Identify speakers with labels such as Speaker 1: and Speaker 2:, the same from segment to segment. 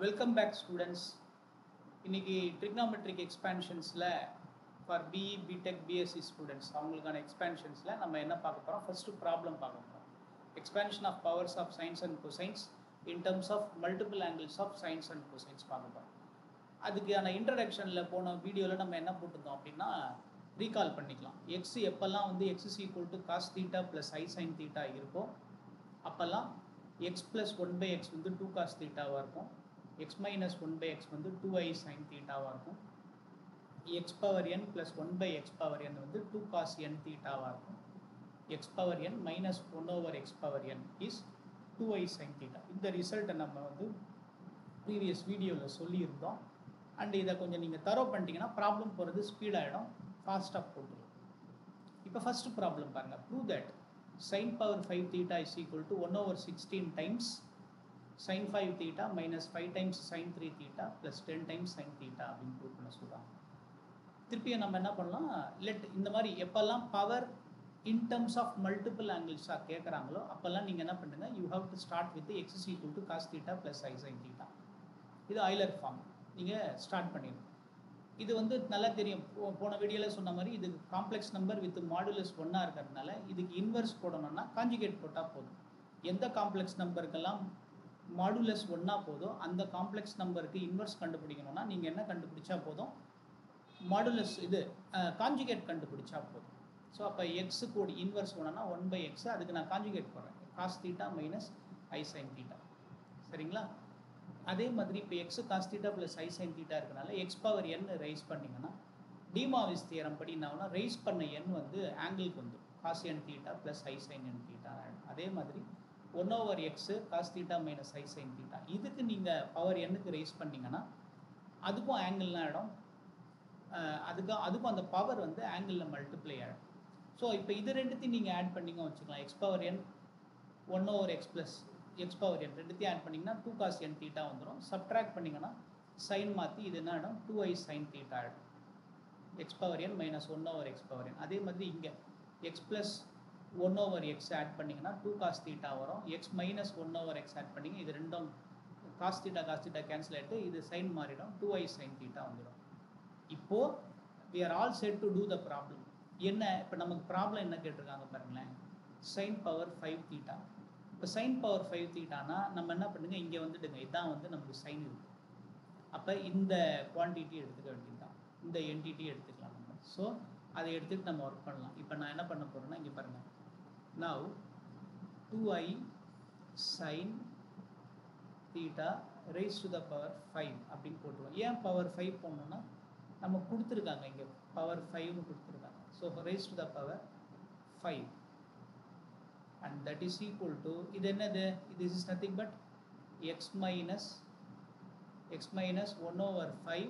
Speaker 1: welcome back students இன்னைக்கு trigonometric எக்ஸ்பேன்ஷன்ஸில் for BE BTech BSc students அவங்களுக்கான எக்ஸ்பேன்ஷன்ஸில் நம்ம என்ன பார்க்க போகிறோம் ஃபஸ்ட்டு ப்ராப்ளம் பார்க்க போகிறோம் expansion of powers of sines and cosines in terms of multiple angles of sines and cosines பார்க்க போகிறோம் அதுக்கான இன்ட்ரடக்ஷனில் போன வீடியோவில் நம்ம என்ன போட்டிருந்தோம் அப்படின்னா ரீகால் பண்ணிக்கலாம் எக்ஸ் எப்போல்லாம் வந்து x is equal to cos theta plus i sine theta இருக்கோ அப்போல்லாம் x plus one by x வந்து டூ காஸ் தீட்டாவாக இருக்கும் x minus one by x வந்து டூ ஐ சைன் தீட்டாவாக இருக்கும் x power n plus one by x power n வந்து two cos n தீட்டாவாக இருக்கும் x power n minus one over x power n is two i sine theta இந்த ரிசல்ட்டை நம்ம வந்து ப்ரீவியஸ் வீடியோவில் சொல்லியிருந்தோம் அண்ட் இதை கொஞ்சம் நீங்கள் தரோ பண்ணிட்டீங்கன்னா ப்ராப்ளம் போகிறது ஸ்பீடாகிடும் ஃபாஸ்ட்டாக போட்டுரும் இப்போ ஃபஸ்ட்டு ப்ராப்ளம் பாருங்கள் prove that sine power five theta is equal to one over sixteen times sine five theta minus five times sine three theta plus ten times sine theta அப்படின்னு ப்ரூவ் பண்ண சொல்கிறாங்க திருப்பியும் நம்ம என்ன பண்ணலாம் லெட் இந்த மாதிரி எப்போல்லாம் power in terms of multiple ஆங்கிள்ஸாக கேட்குறாங்களோ அப்போல்லாம் நீங்கள் என்ன பண்ணுங்க you have to start with x is equal to cos theta plus i sine theta இது ஆயிலர் ஃபார்ம் நீங்கள் ஸ்டார்ட் பண்ணிடணும் இது வந்து நல்லா தெரியும் போ- போன வீடியோவில் சொன்ன மாதிரி இது காம்ப்ளெக்ஸ் நம்பர் வித் மாடுலஸ் ஒன்றா இருக்கிறதுனால இதுக்கு இன்வெர்ஸ் போடணும்னா காஞ்சுகேட் போட்டால் போதும் எந்த காம்ப்ளெக்ஸ் நம்பருக்கெல்லாம் மாடுலஸ் ஒன்றா போதோ அந்த காம்ப்ளெக்ஸ் நம்பருக்கு இன்வெர்ஸ் கண்டுபிடிக்கணும்னா நீங்கள் என்ன கண்டுபிடிச்சா போதும் மாடுலஸ் இது காஞ்சுகேட் கண்டுபிடிச்சா போதும் ஸோ அப்போ எக்ஸு கூடி இன்வெர்ஸ் போனோன்னா ஒன் பை எக்ஸ் அதுக்கு நான் காஞ்சுகேட் போடுறேன் cos theta minus i sine theta சரிங்களா அதே மாதிரி இப்போ x cos theta plus i sine theta இருக்கனால எக்ஸ் பவர் என் ரைஸ் பண்ணிங்கன்னா டிமாவிஸ் தியரம் படி என்ன ரைஸ் பண்ண எண் வந்து ஆங்கிளுக்கு வந்துடும் cos n theta plus i sine n theta அதே மாதிரி one over x cos theta minus i sine theta இதுக்கு நீங்கள் பவர் எண்ணுக்கு ரைஸ் பண்ணீங்கன்னா அதுக்கும் ஆங்கிள்லாம் ஆகிடும் அதுக்கு அதுக்கும் அந்த பவர் வந்து ஆங்கிளில் மல்டிப்ளை ஆகிடும் ஸோ இப்போ இது ரெண்டுத்தையும் நீங்கள் ஆட் பண்ணிங்க வச்சுக்கலாம் x power n one over x plus x power n ரெண்டுத்தையும் ஆட் பண்ணிங்கன்னா டூ காஸ் என் தீட்டா வந்துடும் சப்ட்ராக்ட் பண்ணிங்கன்னா சைன் மாற்றி இது என்ன ஆகிடும் டூ ஐ சைன் தீட்டா ஆகிடும் x power n minus one over x power n அதே மாதிரி இங்கே x plus one over x add பண்ணிங்கன்னா டூ காஸ் தீட்டா வரும் x minus one over x add பண்ணிங்க இது ரெண்டும் cos theta cos theta cancel ஆகிட்டு இது சைன் மாறிடும் டூ ஐ சைன் தீட்டா வந்துடும் இப்போது we are all set to do the problem என்ன இப்போ நமக்கு ப்ராப்ளம் என்ன கேட்டிருக்காங்க பாருங்களேன் சைன் பவர் ஃபைவ் தீட்டா இப்போ சைன் பவர் ஃபைவ் தீட்டானா நம்ம என்ன பண்ணுங்க இங்கே வந்துடுங்க இதான் வந்து நமக்கு சைன் இருக்கு அப்போ இந்த குவான்டிட்டி எடுத்துக்க வேண்டியதுதான் இந்த என்டிட்டி எடுத்துக்கலாம் நம்ம ஸோ அதை எடுத்துகிட்டு நம்ம ஒர்க் பண்ணலாம் இப்போ நான் என்ன பண்ண போகிறேன்னா இங்கே பாருங்கள் now two i sine theta raise to the power five அப்படின்னு போட்டுருவோம் ஏன் பவர் ஃபைவ் போடணும்னா நம்ம கொடுத்துருக்காங்க இங்கே பவர் ஃபைவ்னு கொடுத்துருக்காங்க so raise to the power five and that is equal to இது என்னது this is nothing but x minus x minus one over five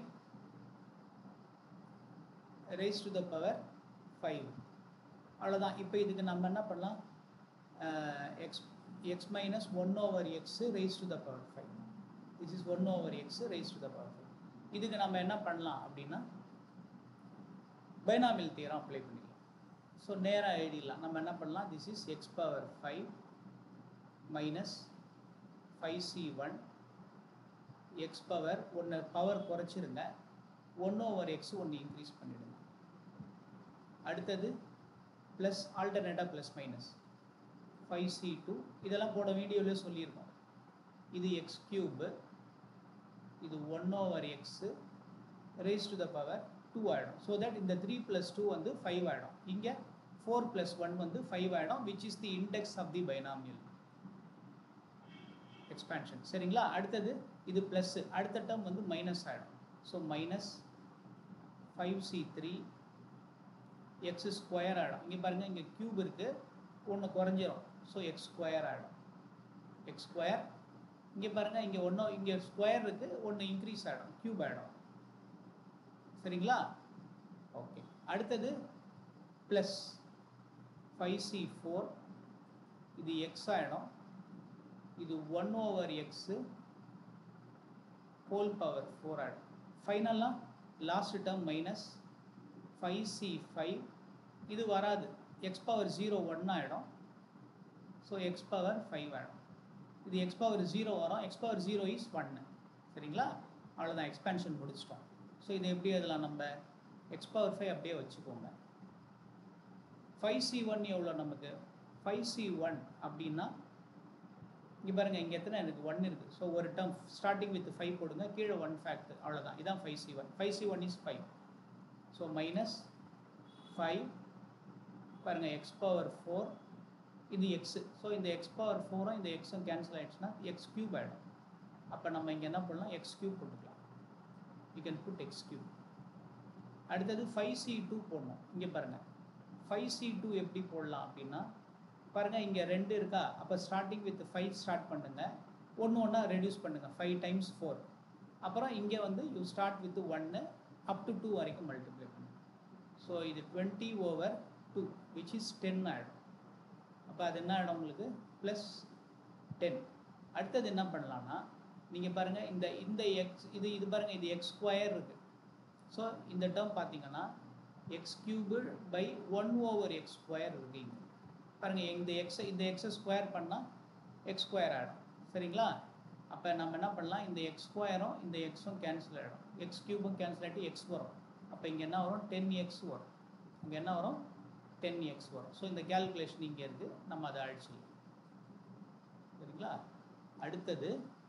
Speaker 1: raise to the power five அவ்வளோதான் இப்போ இதுக்கு நம்ம என்ன பண்ணலாம் x x minus one over x raise to the power five this is one over x raise to the power five இதுக்கு நம்ம என்ன பண்ணலாம் அப்படின்னா பைனாமில் தியரம் அப்ளை பண்ணிக்கலாம் ஸோ நேராக எழுதிடலாம் நம்ம என்ன பண்ணலாம் this is x power five minus five C one x power ஒன்று பவர் குறைச்சிருங்க ஒன் ஓவர் எக்ஸ் ஒன்று இன்க்ரீஸ் பண்ணிடுங்க அடுத்தது ப்ளஸ் ஆல்டர்னேட்டாக plus minus five C two இதெல்லாம் போன வீடியோவிலே சொல்லியிருக்கோம் இது எக்ஸ் கியூபு இது one over x raise to the power two ஆகிடும் ஸோ தட் இந்த த்ரீ ப்ளஸ் டூ வந்து ஃபைவ் ஆகிடும் இங்கே ஃபோர் ப்ளஸ் ஒன் வந்து ஃபைவ் ஆகிடும் which is the index of the binomial expansion சரிங்களா அடுத்தது இது ப்ளஸ்ஸு அடுத்த டேர்ம் வந்து மைனஸ் ஆகிடும் so minus five C three x square ஆகிடும் இங்கே பாருங்கள் இங்கே க்யூப் இருக்குது ஒன்று குறைஞ்சிரும் ஸோ எக்ஸ் ஸ்கொயர் ஆகிடும் எக்ஸ் ஸ்கொயர் இங்கே பாருங்கள் இங்கே ஒன்று இங்கே ஸ்கொயர் இருக்குது ஒன்று இன்க்ரீஸ் ஆகிடும் க்யூப் ஆகிடும் சரிங்களா ஓகே அடுத்தது ப்ளஸ் ஃபைவ் சி ஃபோர் இது எக்ஸ் ஆகிடும் இது one over x whole power four ஆகிடும் ஃபைனலாக last term minus five C five இது வராது எக்ஸ் பவர் ஜீரோ ஒன் ஆகிடும் ஸோ எக்ஸ் பவர் ஃபைவ் ஆகிடும் இது எக்ஸ் பவர் ஜீரோ வரும் எக்ஸ் பவர் ஜீரோ இஸ் ஒன்று சரிங்களா அவ்வளோதான் எக்ஸ்பேன்ஷன் முடிச்சிட்டோம் ஸோ இதை எப்படி எழுதலாம் நம்ம எக்ஸ் பவர் ஃபைவ் அப்படியே வச்சுக்கோங்க ஃபைவ் சி ஒன் எவ்வளோ நமக்கு ஃபைவ் சி ஒன் அப்படின்னா இங்கே பாருங்கள் இங்கே எத்தனை எனக்கு ஒன் இருக்குது ஸோ ஒரு டேர்ம் ஸ்டார்டிங் வித் ஃபைவ் போடுங்க கீழே ஒன் ஃபேக்ட் அவ்வளோதான் இதான் five C one five C one is five so minus five பாருங்கள் எக்ஸ் பவர் ஃபோர் இது எக்ஸு ஸோ இந்த எக்ஸ் பவர் ஃபோரும் இந்த எக்ஸும் கேன்சல் ஆகிடுச்சுன்னா எக்ஸ் கியூப் ஆகிடும் அப்போ நம்ம இங்கே என்ன பண்ணலாம் எக்ஸ் கியூப் போட்டுக்கலாம் you can put x cube அடுத்தது ஃபைவ் சி டூ போடணும் இங்கே பாருங்கள் ஃபைவ் சி டூ எப்படி போடலாம் அப்படின்னா பாருங்கள் இங்கே ரெண்டு இருக்கா அப்போ ஸ்டார்டிங் வித் ஃபைவ் ஸ்டார்ட் பண்ணுங்க ஒன்று ஒன்றா ரெடியூஸ் பண்ணுங்கள் ஃபைவ் டைம்ஸ் ஃபோர் அப்புறம் இங்கே வந்து யூ ஸ்டார்ட் வித் ஒன்று அப் டு டூ வரைக்கும் மல்டிப்ளை பண்ணுங்க ஸோ இது twenty over two which is ten ஆகிடும் அப்போ அது என்ன ஆகிடும் உங்களுக்கு ப்ளஸ் டென் அடுத்தது என்ன பண்ணலான்னா நீங்கள் பாருங்கள் இந்த இந்த எக்ஸ் இது இது பாருங்கள் இது எக்ஸ் ஸ்கொயர் இருக்குது ஸோ இந்த டேர்ம் பார்த்தீங்கன்னா x cube by one over x square இருக்குது இங்கே பாருங்கள் இந்த எக்ஸை இந்த எக்ஸை ஸ்கொயர் பண்ணால் எக்ஸ் ஸ்கொயர் ஆகிடும் சரிங்களா அப்போ நம்ம என்ன பண்ணலாம் இந்த எக்ஸ் ஸ்கொயரும் இந்த எக்ஸும் கேன்சல் ஆகிடும் எக்ஸ் கியூபும் கேன்சல் ஆகிட்டு எக்ஸ் வரும் அப்போ இங்கே என்ன வரும் டென் எக்ஸ் வரும் இங்கே என்ன வரும் டென் எக்ஸ் வரும் ஸோ இந்த கேல்குலேஷன் இங்கே இருக்குது நம்ம அதை அழிச்சிடலாம் சரிங்களா அடுத்தது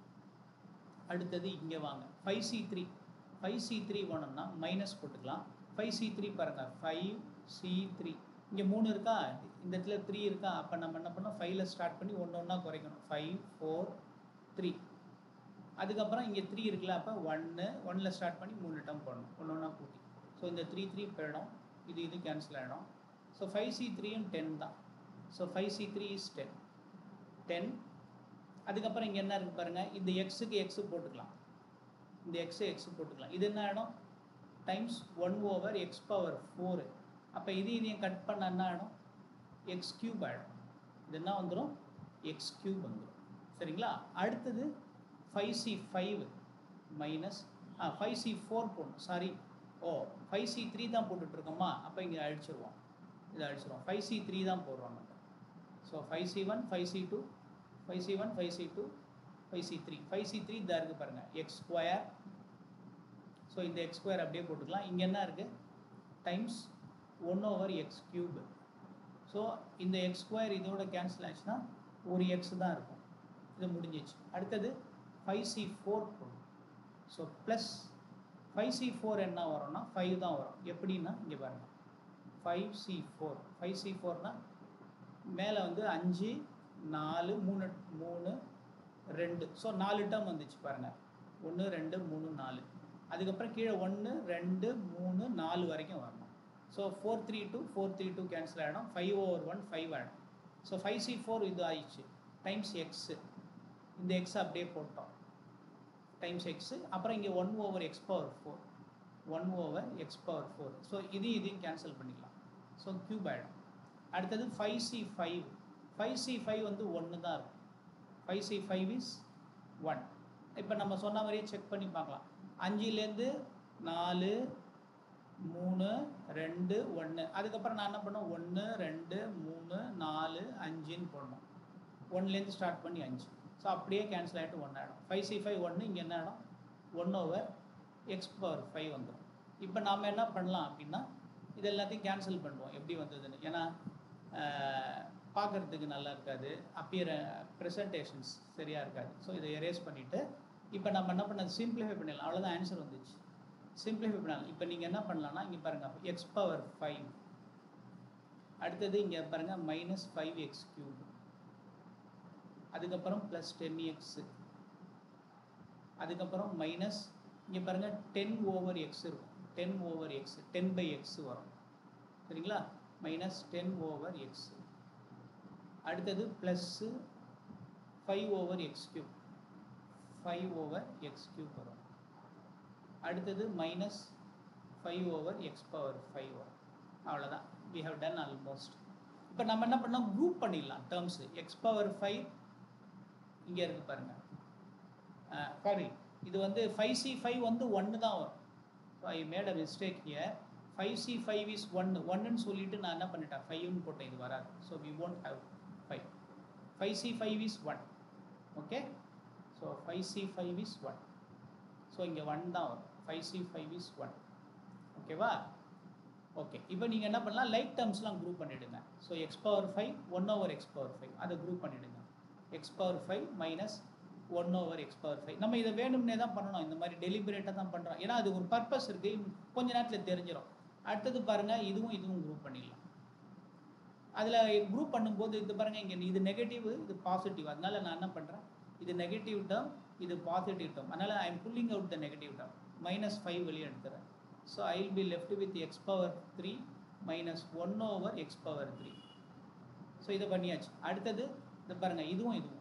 Speaker 1: அடுத்தது இங்கே வாங்க five C three five C three வேணும்னா மைனஸ் போட்டுக்கலாம் ஃபைவ் சி த்ரீ பாருங்கள் ஃபைவ் சி த்ரீ இங்கே மூணு இருக்கா இந்த இடத்துல த்ரீ இருக்கா அப்போ நம்ம என்ன பண்ணோம் ஃபைவ்ல ஸ்டார்ட் பண்ணி ஒன்று ஒன்றா குறைக்கணும் ஃபைவ் ஃபோர் த்ரீ அதுக்கப்புறம் இங்கே த்ரீ இருக்குல்ல அப்போ ஒன்று ஒன்னில் ஸ்டார்ட் பண்ணி மூணு டம் போடணும் ஒன்று ஒன்றா கூட்டி ஸோ இந்த த்ரீ த்ரீ போயிடும் இது இது கேன்சல் ஆகிடும் ஸோ ஃபைவ் சி த்ரீயும் டென் தான் so five C three is ten ten அதுக்கப்புறம் இங்கே என்ன இருக்குது பாருங்கள் இந்த எக்ஸுக்கு எக்ஸு போட்டுக்கலாம் இந்த எக்ஸு எக்ஸு போட்டுக்கலாம் இது என்ன ஆகிடும் times one over x power four அப்போ இது இதையும் கட் பண்ண என்ன ஆகிடும் எக்ஸ் கியூப் ஆகிடும் இது என்ன வந்துடும் எக்ஸ் கியூப் வந்துடும் சரிங்களா அடுத்தது five C five minus ah five C four போடணும் sorry oh five C three தான் போட்டுட்ருக்கோமா அப்போ இங்கே அழிச்சிருவோம் இதை அழிச்சிருவோம் ஃபைவ் சி த்ரீ தான் போடுறோம் நம்ம so five C one five C two five C one five C two five C three five C three இதாக இருக்குது பாருங்கள் எக்ஸ் ஸ்கொயர் ஸோ இந்த எக்ஸ் ஸ்கொயர் அப்படியே போட்டுக்கலாம் இங்கே என்ன இருக்குது times one over x cube so இந்த எக்ஸ் ஸ்கொயர் இதோட கேன்சல் ஆச்சுன்னா ஒரு எக்ஸ் தான் இருக்கும் இது முடிஞ்சிச்சு அடுத்தது ஃபைவ் சி ஃபோர் போடும் so plus five C four என்ன வரும்னா ஃபைவ் தான் வரும் எப்படின்னா இங்கே பாருங்கள் five C four five C ஃபோர்னால் மேலே வந்து அஞ்சு நாலு மூணு மூணு ரெண்டு ஸோ நாலு டேர்ம் வந்துச்சு பாருங்கள் ஒன்று ரெண்டு மூணு நாலு அதுக்கப்புறம் கீழே ஒன்று ரெண்டு மூணு நாலு வரைக்கும் வரணும் so four three two four three two cancel ஆகிடும் ஃபைவ் ஓவர் ஒன் ஃபைவ் ஆகிடும் ஸோ ஃபைவ் சி ஃபோர் இது ஆயிடுச்சு டைம்ஸ் எக்ஸு இந்த எக்ஸ் அப்படியே போட்டோம் டைம்ஸ் எக்ஸு அப்புறம் இங்கே one over x power four one over x power four so இது இதையும் கேன்சல் பண்ணிக்கலாம் ஸோ க்யூப் ஆகிடும் அடுத்தது five C five five C five வந்து ஒன்று தான் இருக்கும் five C five is one இப்போ நம்ம சொன்ன மாதிரியே செக் பண்ணி பார்க்கலாம் அஞ்சுலேருந்து நாலு மூணு ரெண்டு ஒன்று அதுக்கப்புறம் நான் என்ன பண்ணோம் ஒன்று ரெண்டு மூணு நாலு அஞ்சுன்னு போடணும் ஒன்லேருந்து ஸ்டார்ட் பண்ணி அஞ்சு ஸோ அப்படியே கேன்சல் ஆகிட்டு ஒன்று ஆகிடும் ஃபைவ் சி ஃபைவ் ஒன்று இங்கே என்ன ஆகிடும் one over x power five வந்துடும் இப்போ நாம் என்ன பண்ணலாம் அப்படின்னா இது எல்லாத்தையும் கேன்சல் பண்ணுவோம் எப்படி வந்ததுன்னு ஏன்னா பார்க்குறதுக்கு நல்லா இருக்காது அப்பியர ப்ரெசன்டேஷன்ஸ் சரியாக இருக்காது ஸோ இதை எரேஸ் பண்ணிவிட்டு இப்போ நம்ம என்ன பண்ண சிம்பிளிஃபை பண்ணிடலாம் அவ்வளோதான் ஆன்சர் வந்துச்சு சிம்பிளிஃபை பண்ணலாம் இப்போ நீங்கள் என்ன பண்ணலாம்னா இங்கே பாருங்கள் எக்ஸ் பவர் ஃபைவ் அடுத்தது இங்கே பாருங்கள் மைனஸ் ஃபைவ் எக்ஸ் கியூப் அதுக்கப்புறம் ப்ளஸ் டென் எக்ஸு அதுக்கப்புறம் மைனஸ் இங்கே பாருங்கள் டென் ஓவர் எக்ஸ் இருக்கும் ten over x ten by x வரும் சரிங்களா மைனஸ் டென் ஓவர் எக்ஸ் அடுத்தது plus five over x cube five over x cube வரும் அடுத்தது minus five over x power five வரும் அவ்வளோதான் வி ஹவ் டன் ஆல்மோஸ்ட் இப்போ நம்ம என்ன பண்ணோம் குரூப் பண்ணிடலாம் டேர்ம்ஸு எக்ஸ் பவர் ஃபைவ் இங்கே இருக்குது பாருங்கள் சாரி இது வந்து ஃபைவ் சி ஃபைவ் வந்து ஒன்று தான் வரும் so I made a mistake here five C five is ஒன்று ஒன்றுன்னு சொல்லிட்டு நான் என்ன பண்ணிட்டேன் ஃபைவ்னு போட்டேன் இது வராது so we won't have five five C five is one okay so five C five is one so இங்கே ஒன் தான் வரும் five C five is one ஓகேவா ஓகே இப்போ நீங்கள் என்ன பண்ணலாம் லைக் டேர்ம்ஸ்லாம் குரூப் பண்ணிவிடுங்க so x power five one over x power five அதை குரூப் பண்ணிவிடுங்க x power five minus one over x power five நம்ம இதை வேணும்னே தான் பண்ணணும் இந்த மாதிரி டெலிபரேட்டாக தான் பண்ணுறோம் ஏன்னா அது ஒரு பர்பஸ் இருக்குது கொஞ்ச நேரத்தில் தெரிஞ்சிடும் அடுத்தது பாருங்கள் இதுவும் இதுவும் குரூப் பண்ணிடலாம் அதில் குரூப் பண்ணும்போது இது பாருங்கள் இங்கே இது நெகட்டிவ் இது பாசிட்டிவ் அதனால நான் என்ன பண்ணுறேன் இது நெகட்டிவ் டேர்ம் இது பாசிட்டிவ் டேர்ம் அதனால் I am pulling out the negative term minus five வெளியே எடுத்துறேன் so I will be left with x power three minus one over x power three so இதை பண்ணியாச்சு அடுத்தது இந்த பாருங்கள் இதுவும் இதுவும்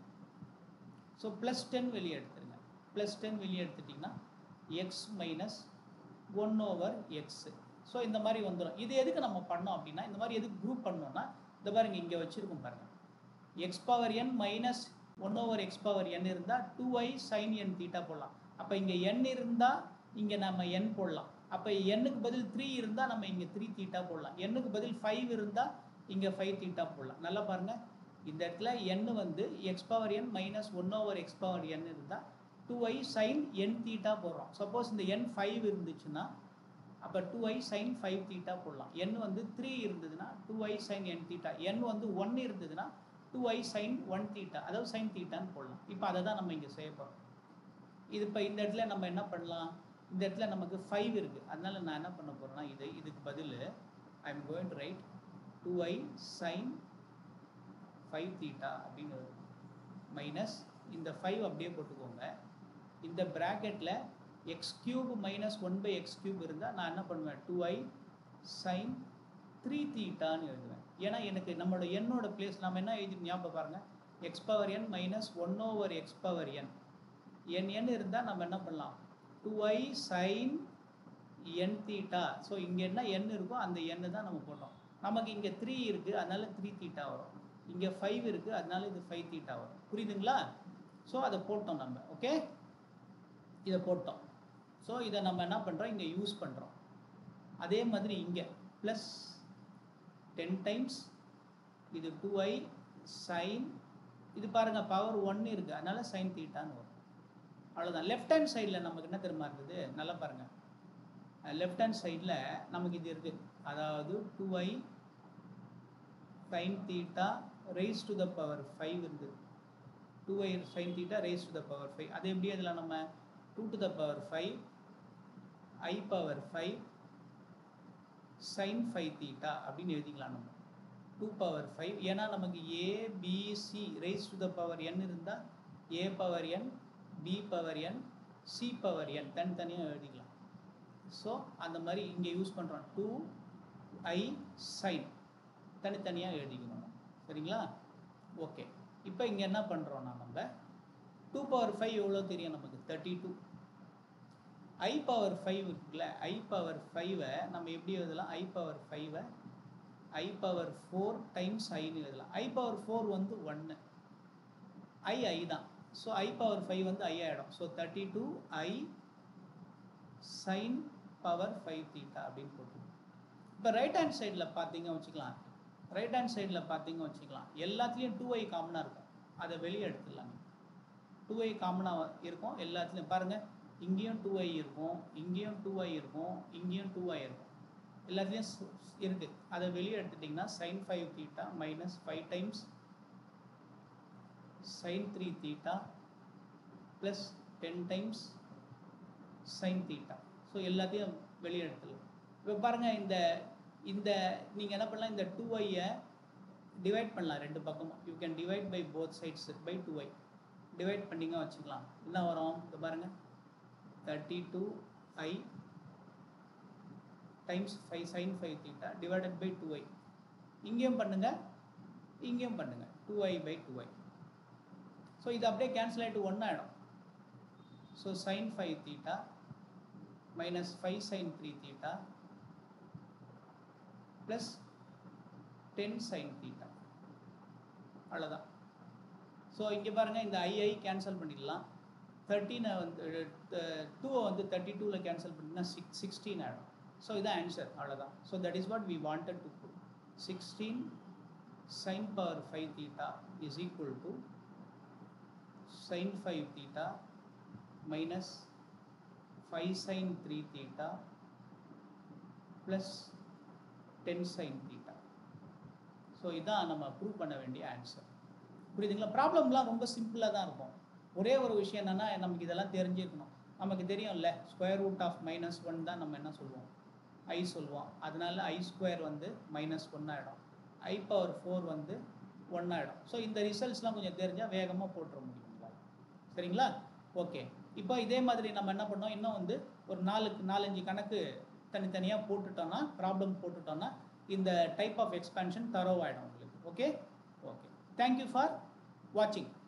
Speaker 1: ஸோ ப்ளஸ் டென் வெளியே எடுத்துருங்க ப்ளஸ் டென் வெளியே எடுத்துட்டிங்கன்னா x minus one over x so இந்த மாதிரி வந்துடும் இது எதுக்கு நம்ம பண்ணோம் அப்படின்னா இந்த மாதிரி எதுக்கு குரூப் பண்ணோம்னா இந்த பாருங்க இங்கே வச்சுருக்கோம் பாருங்கள் x power n minus one over x power n இருந்தால் two i sine n theta போடலாம் அப்போ இங்கே என் இருந்தால் இங்கே நம்ம என் போடலாம் அப்போ எண்ணுக்கு பதில் த்ரீ இருந்தால் நம்ம இங்கே த்ரீ தீட்டா போடலாம் எண்ணுக்கு பதில் ஃபைவ் இருந்தால் இங்கே ஃபைவ் தீட்டா போடலாம் நல்லா பாருங்கள் இந்த இடத்துல எண் வந்து x power n minus one over x power n இருந்தால் two i sine n theta போடுறோம் சப்போஸ் இந்த என் ஃபைவ் இருந்துச்சுன்னா அப்போ two i sine five theta போடலாம் என் வந்து த்ரீ இருந்ததுன்னா two i sine n theta n வந்து ஒன் இருந்ததுன்னா two i sine one theta அதாவது சைன் தீட்டான்னு போடலாம் இப்போ அதை தான் நம்ம இங்கே செய்ய போகிறோம் இது இப்போ இந்த இடத்துல நம்ம என்ன பண்ணலாம் இந்த இடத்துல நமக்கு ஃபைவ் இருக்குது அதனால நான் என்ன பண்ண போகிறேன்னா இது இதுக்கு பதில் I am going to write two i sine five theta அப்படின்னு மைனஸ் இந்த ஃபைவ் அப்படியே போட்டுக்கோங்க இந்த ப்ராக்கெட்டில் x cube minus one by x cube இருந்தால் நான் என்ன பண்ணுவேன் டூ ஐ சைன் த்ரீ தீட்டான்னு எழுதுவேன் ஏன்னா எனக்கு நம்மளோட எண்ணோட பிளேஸ் நம்ம என்ன எழுதி ஞாபகம் பாருங்கள் x power n minus one over x power n n n இருந்தால் நம்ம என்ன பண்ணலாம் two i sine n theta so இங்கே என்ன எண் இருக்கோ அந்த எண்ணு தான் நம்ம போட்டோம் நமக்கு இங்கே த்ரீ இருக்குது அதனால த்ரீ தீட்டா வரும் இங்கே ஃபைவ் இருக்குது அதனால இது ஃபைவ் தீட்டா வரும் புரியுதுங்களா ஸோ அதை போட்டோம் நம்ம ஓகே இதை போட்டோம் ஸோ இதை நம்ம என்ன பண்ணுறோம் இங்கே யூஸ் பண்ணுறோம் அதே மாதிரி இங்கே ப்ளஸ் டென் டைம்ஸ் இது டூ ஐ சைன் இது பாருங்கள் பவர் ஒன் இருக்குது அதனால சைன் தீட்டான்னு வரும் அவ்வளோதான் லெஃப்ட் ஹேண்ட் சைடில் நமக்கு என்ன தெரியுமா இருந்தது நல்லா பாருங்கள் லெஃப்ட் ஹேண்ட் சைடில் நமக்கு இது இருக்குது அதாவது two i sine theta raise to the power five இருந்தது two i sine theta raise to the power five அது எப்படி அதில் நம்ம two to the power five i power five sine five theta அப்படின்னு எழுதிக்கலாம் நம்ம டூ பவர் ஃபைவ் ஏன்னா நமக்கு ABC raise to the power n இருந்தால் A power n B power n C power n தனித்தனியாக எழுதிக்கலாம் ஸோ அந்த மாதிரி இங்கே யூஸ் பண்ணுறோம் டூ ஐ சைன் தனித்தனியாக எழுதிக்கணும் சரிங்களா ஓகே இப்போ இங்கே என்ன பண்ணுறோம்னா நம்ம டூ பவர் ஃபைவ் எவ்வளோ தெரியும் நமக்கு thirty two i power five இருக்குல்ல ஐ பவர் ஃபைவை நம்ம எப்படி எழுதலாம் ஐ பவர் ஃபைவை ஐ பவர் ஃபோர் டைம்ஸ் ஐன்னு எழுதலாம் ஐ பவர் ஃபோர் வந்து ஒன்று ஐ ஐ தான் ஸோ ஐ பவர் ஃபைவ் வந்து ஐ ஆகிடும் so thirty two i sine power five theta அப்படின்னு போட்டு இப்போ ரைட் ஹேண்ட் சைடில் பார்த்தீங்க வச்சுக்கலாம் ரைட் ஹேண்ட் சைடில் பார்த்தீங்க வச்சுக்கலாம் எல்லாத்துலேயும் டூ ஐ காமனாக இருக்கும் அதை வெளியே எடுத்துடலாம் டூ ஐ காமனாக இருக்கும் எல்லாத்துலேயும் பாருங்கள் இங்கேயும் டூ ஐ இருக்கும் இங்கேயும் டூ ஐ இருக்கும் இங்கேயும் டூ ஐ இருக்கும் எல்லாத்துலேயும் இருக்குது அதை வெளியே எடுத்துட்டிங்கன்னா sine five theta minus five times sine three theta plus ten times sine theta so எல்லாத்தையும் வெளியே எடுத்துடலாம் இப்போ பாருங்கள் இந்த இந்த நீங்கள் என்ன பண்ணலாம் இந்த டூ ஐயை டிவைட் பண்ணலாம் ரெண்டு பக்கமும் you can divide by both sides by two i divide பண்ணிங்க வச்சுக்கலாம் என்ன வரும் இந்த பாருங்கள் thirty two i times five sine five theta divided by two i இங்கேயும் பண்ணுங்கள் இங்கேயும் பண்ணுங்கள் two i by two i so இது அப்படியே கேன்சல் ஆகிட்டு ஒன்று ஆகிடும் so sine five theta minus five sine three theta plus ten sine theta அவ்வளோதான் ஸோ இங்கே பாருங்கள் இந்த ஐஐ கேன்சல் பண்ணிடலாம் தேர்ட்டீனை வந்து டூவை வந்து தேர்ட்டி டூவில் கேன்சல் பண்ணிங்கன்னா சிக்ஸ் சிக்ஸ்டீன் ஆகிடும் ஸோ இதான் ஆன்சர் அவ்வளோதான் so that is what we wanted to put sixteen sine power five theta is equal to sine five theta minus five sine three theta plus ten sine theta so இதான் நம்ம prove பண்ண வேண்டிய answer புரியுதுங்களா ப்ராப்ளம்லாம் ரொம்ப சிம்பிளாக தான் இருக்கும் ஒரே ஒரு விஷயம் என்னென்னா நமக்கு இதெல்லாம் தெரிஞ்சிருக்கணும் நமக்கு தெரியும்ல square root of minus one தான் நம்ம என்ன சொல்லுவோம் ஐ சொல்லுவோம் அதனால ஐ ஸ்கொயர் வந்து மைனஸ் ஒன் ஆகிடும் ஐ பவர் ஃபோர் வந்து ஒன் ஆகிடும் ஸோ இந்த ரிசல்ட்ஸ்லாம் கொஞ்சம் தெரிஞ்சால் வேகமாக போட்டுற முடியும் உங்களால் சரிங்களா ஓகே இப்போ இதே மாதிரி நம்ம என்ன பண்ணோம் இன்னும் வந்து ஒரு நாலுக்கு நாலஞ்சு கணக்கு தனித்தனியாக போட்டுட்டோம்னா ப்ராப்ளம் போட்டுட்டோம்னா இந்த டைப் ஆஃப் எக்ஸ்பேன்ஷன் தரோவாயிடும் உங்களுக்கு ஓகே ஓகே தேங்க்யூ ஃபார் வாட்சிங்